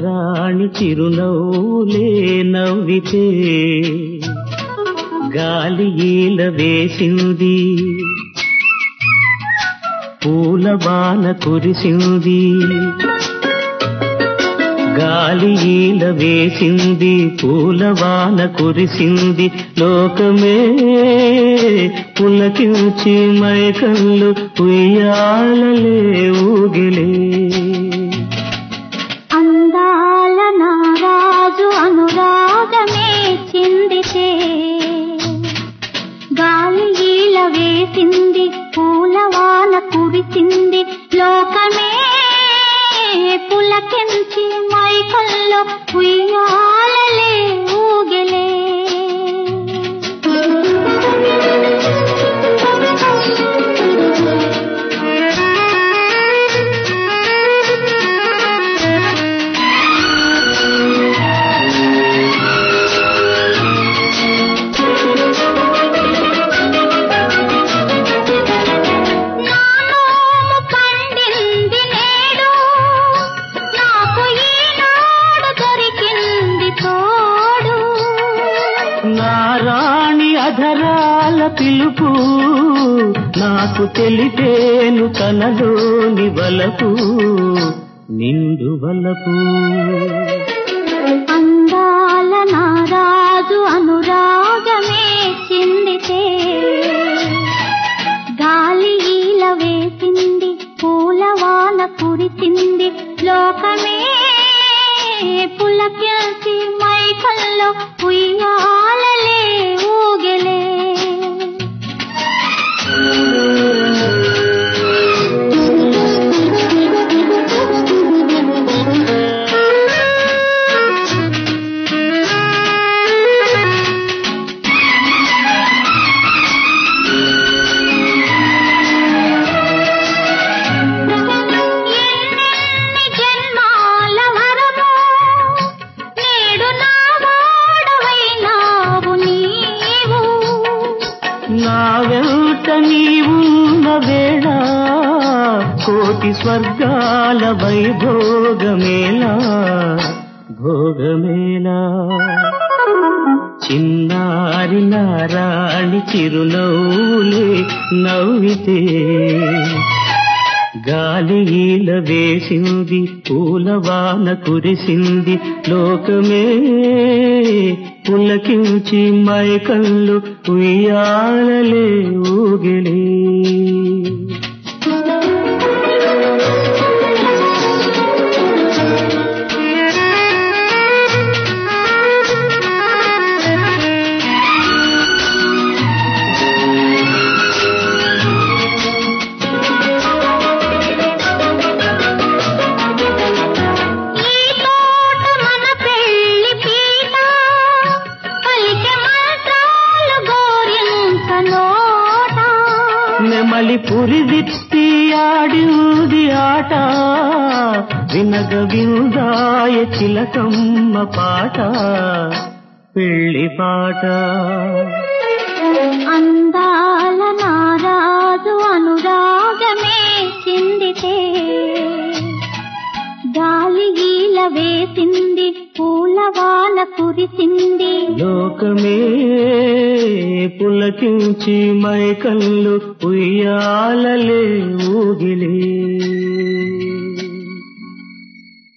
నారాణి చిరునవ్వులే నవ్వితే గాలి ఈల వేసింది పూల బాన కురిసింది గాలి ఈల వేసింది పూల వాన కురిసింది లోకమే పులకించి మైకళ్ళు ఉయ్యాలలే ఊగిలే అందాల నారాజు అనురాగమే చిందితే గాలి ఈల వేసింది పూలవాన కురిసింది లోకమే పులకించి మైకల్లో ఉయ్యాలలే ఊగలే నాలోము పండింది నేడు నాకు ఈనాడు దొరికింది తోడు నారాణి అధరాల పిలుపు నాకు తెలిపేను తనలోని వలపు నిండు వలపు అందాల నారాజు అనురాగమే చిందితే గాలి ఈల వేసింది పూలవాన కురిసింది లోకమే పులకించి మైకల్లో ఉయ్యాలలే ఊగలే ఎన్నెన్ని జన్మాల వరమో నేడు నా వాడవైనావు నీవు నా వెంట నీవున్న వేళ కోటి స్వర్గాల వైభోగమేలా భోగమేలా చిన్నారి నారాణి చిరునవ్వులే నవ్వితే గాలి ఈల వేసింది పూలవాన కురిసింది లోకమే పులకించి మైకళ్ళు ఉయ్యాలలే ఊగిలే ఈ తోట మన పెళ్లి పీట పలికే మంత్రాలు గోరింక నోట నెమలి పురిదిత్తి ఆడింది ఆట వినగ విందాయ చిలకమ్మ పాట పెళ్లి పాట అందాల నారాజు అనురాగమే చిందితే గాలి గీల వేసింది పూలవాన కురిసింది లోకమే పులకించి మైకళ్ళు ఉయ్యాలలే ఊగిలే